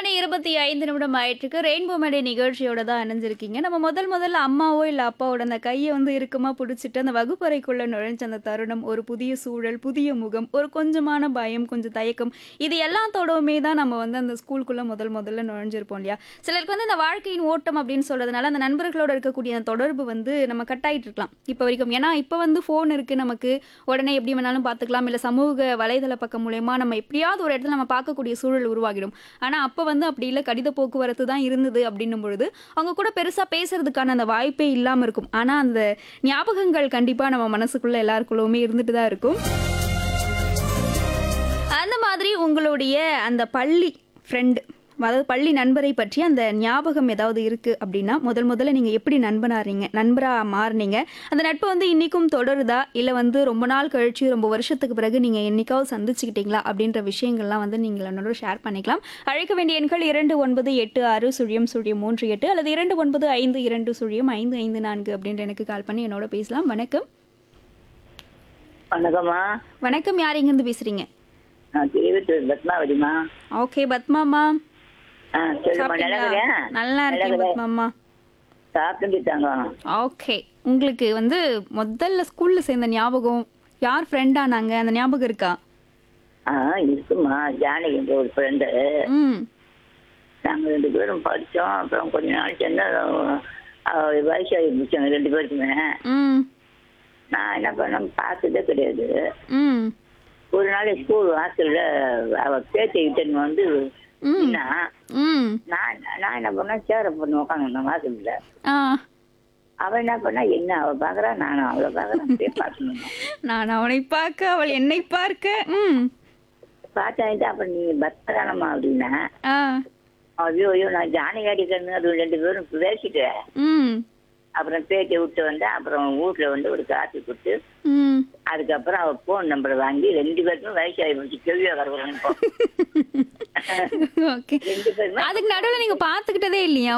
மணி இருபத்தி ஐந்து நிமிடம் ஆயிட்டுருக்கு ரெயின்போ மேடை நிகழ்ச்சியோட தான் இணைஞ்சிருக்கீங்க நம்ம முதல் முதல்ல அம்மாவோ இல்லை அப்பாவோட அந்த கையை வந்து இறுக்கமாக பிடிச்சிட்டு அந்த வகுப்பறைக்குள்ளே நுழைஞ்ச அந்த தருணம் ஒரு புதிய சூழல் புதிய முகம் ஒரு கொஞ்சமான பயம் கொஞ்சம் தயக்கம் இது எல்லாத்தோடவுமே தான் நம்ம வந்து அந்த ஸ்கூலுக்குள்ளே முதல் முதல்ல நுழைஞ்சிருப்போம் இல்லையா சிலருக்கு வந்து இந்த வாழ்க்கையின் ஓட்டம் அப்படின்னு சொல்கிறதுனால அந்த நண்பர்களோட இருக்கக்கூடிய அந்த தொடர்பு வந்து நம்ம கட்டாயிட்டு இருக்கலாம் இப்போ வரைக்கும் ஏன்னா இப்போ வந்து ஃபோன் இருக்குது நமக்கு உடனே எப்படி வேணாலும் பார்த்துக்கலாம் இல்லை சமூக வலைதள பக்கம் மூலயமா நம்ம எப்படியாவது ஒரு இடத்துல நம்ம பார்க்கக்கூடிய சூழல் உருவாகிடும் ஆனால் அப்போ வந்து அப்படி இல்லை கடித போக்குவரத்து தான் இருந்தது அப்படின்னும் பொழுது அவங்க கூட பெருசாக பேசுறதுக்கான அந்த வாய்ப்பே இல்லாமல் இருக்கும் ஆனால் அந்த ஞாபகங்கள் கண்டிப்பாக நம்ம மனசுக்குள்ள எல்லாருக்குள்ளவுமே இருந்துட்டு தான் இருக்கும் அந்த மாதிரி உங்களுடைய அந்த பள்ளி ஃப்ரெண்டு அதாவது பள்ளி நண்பரை பற்றி அந்த ஞாபகம் ஏதாவது இருக்குது அப்படின்னா முதல் முதல்ல நீங்கள் எப்படி நண்பனாறீங்க நண்பராக மாறுனீங்க அந்த நட்பு வந்து இன்றைக்கும் தொடருதா இல்லை வந்து ரொம்ப நாள் கழிச்சு ரொம்ப வருஷத்துக்கு பிறகு நீங்கள் என்னைக்காவது சந்திச்சுக்கிட்டீங்களா அப்படின்ற விஷயங்கள்லாம் வந்து நீங்கள் என்னோட ஷேர் பண்ணிக்கலாம் அழைக்க வேண்டிய எண்கள் இரண்டு ஒன்பது எட்டு ஆறு சுழியம் சுழியம் மூன்று எட்டு அல்லது இரண்டு ஒன்பது ஐந்து இரண்டு சுழியம் ஐந்து ஐந்து நான்கு அப்படின்ற எனக்கு கால் பண்ணி என்னோட பேசலாம் வணக்கம் வணக்கம்மா வணக்கம் யார் இங்கேருந்து பேசுகிறீங்க நான் திருவத்தூர் பத்மாவதிமா ஓகே பத்மாமா ஆ சொல்லுமா நல்லா சாப்பிட்டீங்களா? இருக்கிறியா? நல்லா இருக்கேன் நல்லா பத்மாமா சாப்பிட்டுட்டாங்க ஓகே உங்களுக்கு வந்து முதல்ல ஸ்கூல்ல சேர்ந்த ஞாபகம் யார் ஃப்ரெண்டா நாங்க அந்த ஞாபகம் இருக்கா ஆ இருக்குமா ஜானகின்ற ஒரு ஃப்ரெண்டு ம் நாங்க ரெண்டு பேரும் படிச்சோம் அப்புறம் கொஞ்ச நாள் சென்று வயசாகி முடிச்சாங்க ரெண்டு பேருக்குமே ம் நான் என்ன பண்ணேன் பார்த்ததே கிடையாது ம் ஒரு நாள் ஸ்கூல் ஹாஸ்டல்ல அவ பேச்சை கிட்ட வந்து ம் நின்னா, ம் நான் நான் என்ன பண்ணேன் சேர பண்ணி உட்காந்து ஹாஸ்டல்ல ஆ அவன் என்ன பண்ணா என்ன அவ பாக்குறா நானும் அவளை பாக்குறேன் அப்படியே பார்க்கணும் நான் அவனை பார்க்க அவள் என்னை பார்க்க ம் பார்த்தாயிட்டு அப்புறம் நீ பக்தரானம்மா அப்படின்னா ஆ ஐயோ ஐயோ நான் ஜானகாடி கண்ணு அது ரெண்டு பேரும் பேசிட்டு ம் அப்புறம் பேட்டை விட்டு வந்தேன் அப்புறம் வீட்டுல வந்து ஒரு காப்பி கொடுத்து ம் அதுக்கப்புறம் அவ போன் நம்பர் வாங்கி ரெண்டு பேருக்கும் வயசாகி போச்சு கேள்வியா கருவறேன் இப்போ ஓகே ரெண்டு பேருமே அதுக்கு நடுவில் நீங்க பார்த்துக்கிட்டதே இல்லையா